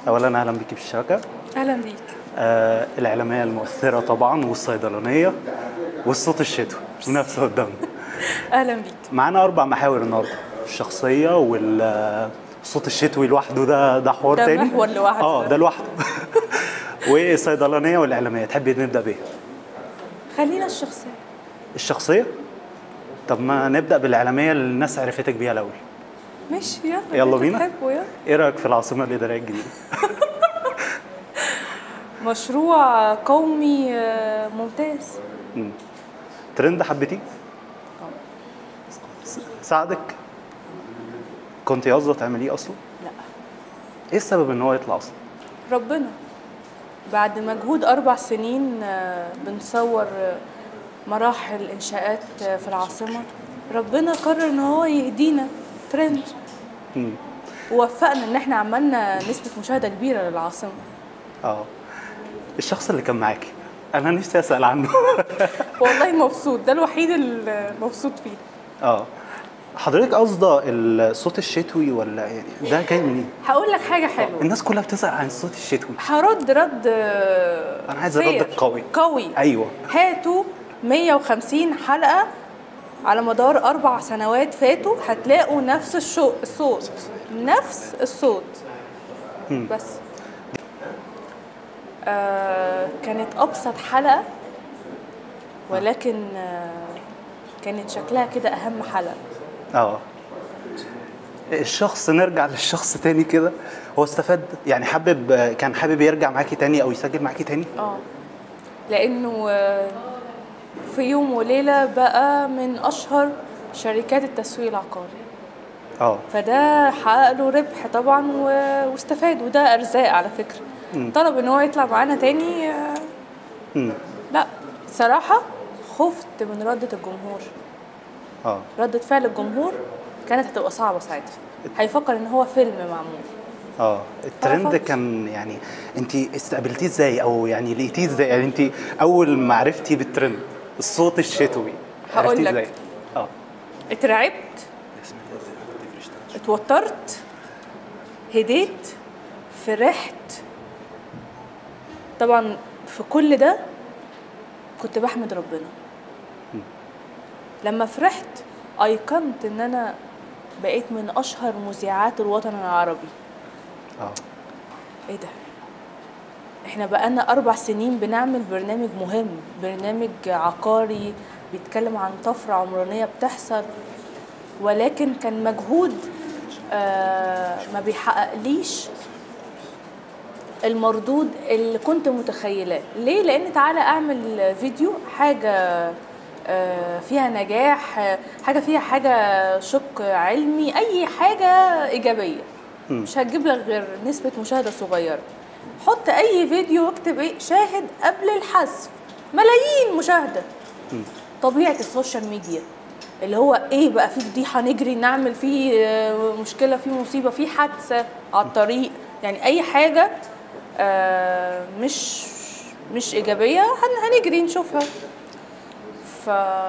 اولا اهلا بيكي في الشبكه اهلا بيك آه الاعلاميه المؤثره طبعا والصيدلانيه والصوت الشتوي ونفسه قدامنا اهلا بيك معانا اربع محاور النهارده الشخصيه والصوت الشتوي لوحده ده ده حوار ده تاني محور لوحده. اه ده لوحده والصيدلانيه والاعلاميه تحبي نبدا بايه خلينا الشخصيه الشخصيه طب ما نبدا بالاعلاميه اللي الناس عرفتك بيها الاول ماشي يلا يلا اللي بينا. تحبه يلا ايه رايك في العاصمه الاداريه الجديده مشروع قومي آه، ممتاز مم. ترند حبيتيه س- ساعدك كنت قاصده تعمليه اصلا لا ايه السبب ان هو يطلع اصلا ربنا بعد مجهود اربع سنين آه، بنصور آه، مراحل انشاءات آه، في العاصمه ربنا قرر ان هو يهدينا ترند مم. ووفقنا ان احنا عملنا نسبه مشاهده كبيره للعاصمه اه الشخص اللي كان معاكي انا نفسي اسال عنه والله مبسوط ده الوحيد اللي مبسوط فيه اه حضرتك قاصده الصوت الشتوي ولا يعني ده جاي منين هقول لك حاجه حلوه الناس كلها بتسال عن الصوت الشتوي هرد رد آه، أنا عايز fair. الرد القوي. قوي ايوه هاتوا 150 حلقة على مدار أربع سنوات فاتوا هتلاقوا نفس الشو... الصوت نفس الصوت بس آه كانت أبسط حلقة ولكن آه كانت شكلها كده أهم حلقة اه الشخص نرجع للشخص تاني كده هو استفاد يعني حابب كان حابب يرجع معاكي تاني او يسجل معاكي تاني اه لانه آه، في يوم وليله بقى من اشهر شركات التسويق العقاري اه فده حقق له ربح طبعا و- واستفاد وده ارزاق على فكره طلب ان هو يطلع معانا تاني آه، مم. لا صراحه خفت من ردة الجمهور اه ردة فعل الجمهور كانت هتبقى صعبة ساعتها هيفكر ان هو فيلم معمول اه الترند عرفت. كان يعني انت استقبلتيه ازاي او يعني لقيتيه ازاي يعني انت اول ما عرفتي بالترند الصوت الشتوي هقول عرفتيه لك. ازاي اه اترعبت اتوترت هديت فرحت طبعا في كل ده كنت بحمد ربنا لما فرحت ايقنت ان انا بقيت من اشهر مذيعات الوطن العربي اه ايه ده احنا بقالنا اربع سنين بنعمل برنامج مهم برنامج عقاري بيتكلم عن طفرة عمرانية بتحصل ولكن كان مجهود آه ما بيحققليش المردود اللي كنت متخيلاه ليه لان تعالى اعمل فيديو حاجه آه، فيها نجاح آه، حاجه فيها حاجه شق علمي اي حاجه ايجابيه مش هتجيب لك غير نسبه مشاهده صغيره حط اي فيديو واكتب ايه شاهد قبل الحذف ملايين مشاهده طبيعه السوشيال ميديا اللي هو ايه بقى في فضيحه نجري نعمل فيه آه، مشكله في مصيبه في حادثه على الطريق يعني اي حاجه آه، مش مش ايجابيه هن- هنجري نشوفها ف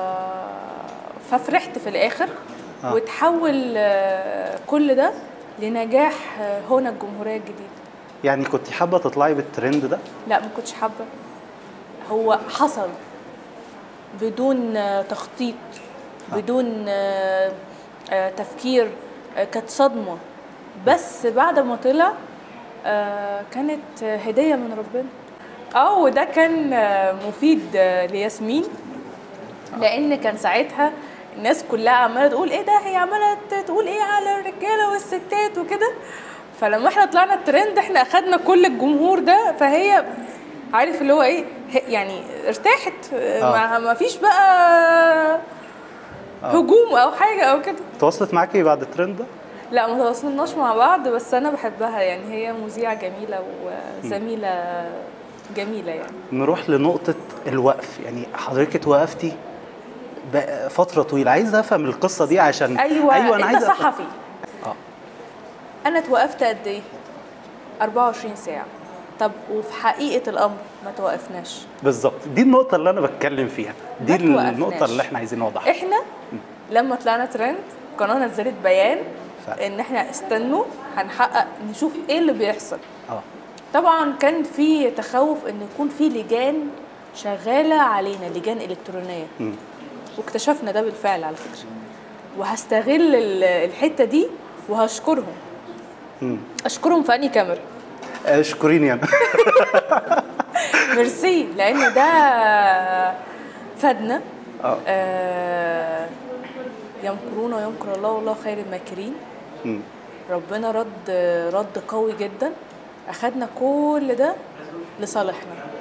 ففرحت في الاخر آه. وتحول آه، كل ده لنجاح آه، هنا الجمهوريه الجديده يعني كنت حابه تطلعي بالترند ده لا ما كنتش حابه هو حصل بدون آه، تخطيط بدون آه، آه، تفكير آه، كانت صدمه بس بعد ما طلع آه، كانت آه، هديه من ربنا اه وده كان آه، مفيد آه، لياسمين لان كان ساعتها الناس كلها عماله تقول ايه ده هي عماله تقول ايه على الرجاله والستات وكده فلما احنا طلعنا الترند احنا اخدنا كل الجمهور ده فهي عارف اللي هو ايه ه- يعني ارتاحت ما ما فيش بقى هجوم او حاجه او كده تواصلت معاكي بعد الترند ده لا ما تواصلناش مع بعض بس انا بحبها يعني هي مذيعه جميله وزميله جميله يعني نروح لنقطة الوقف يعني حضرتك اتوقفتي بقى فترة طويلة عايز افهم القصة دي عشان ايوه, ايوه انت عايز أفهم. صحفي اه انا اتوقفت قد ايه 24 ساعه طب وفي حقيقه الامر ما توقفناش بالظبط دي النقطة اللي انا بتكلم فيها دي ما توقفناش. النقطة اللي احنا عايزين نوضحها احنا لما طلعنا ترند القناه نزلت بيان فعلا. ان احنا استنوا هنحقق نشوف ايه اللي بيحصل اه طبعا كان في تخوف ان يكون في لجان شغاله علينا لجان الكترونيه مم. واكتشفنا ده بالفعل على فكره وهستغل ال- الحته دي وهشكرهم مم. اشكرهم في انهي كاميرا اشكريني انا ميرسي لان ده فادنا اه آه يمكرون ويمكر الله والله خير الماكرين مم. ربنا رد رد قوي جدا اخدنا كل ده لصالحنا